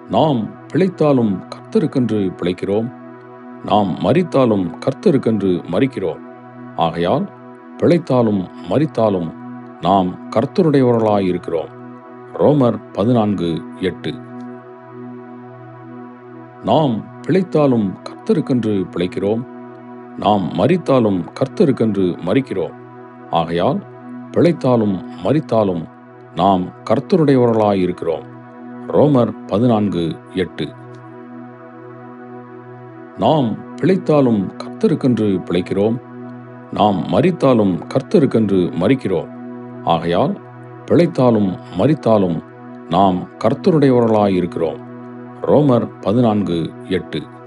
நாம் பிழைத்தாலும் கர்த்தருக்கென்று பிழைக்கிறோம் நாம் மரித்தாலும் கர்த்தருக்கென்று மரிக்கிறோம் ஆகையால் பிழைத்தாலும் மரித்தாலும் நாம் கர்த்தருடையவர்களாய் இருக்கிறோம் ரோமர் பதினான்கு எட்டு நாம் பிழைத்தாலும் கர்த்தருக்கென்று பிழைக்கிறோம் நாம் மரித்தாலும் கர்த்தருக்கென்று மரிக்கிறோம் ஆகையால் பிழைத்தாலும் மரித்தாலும் நாம் கர்த்தருடையவர்களாய் இருக்கிறோம் ரோமர் பதினான்கு எட்டு நாம் பிழைத்தாலும் கர்த்தருக்கென்று பிழைக்கிறோம் நாம் மரித்தாலும் கர்த்தருக்கென்று மரிக்கிறோம் ஆகையால் பிழைத்தாலும் மரித்தாலும் நாம் கர்த்தருடையவர்களாய் இருக்கிறோம் ரோமர் பதினான்கு எட்டு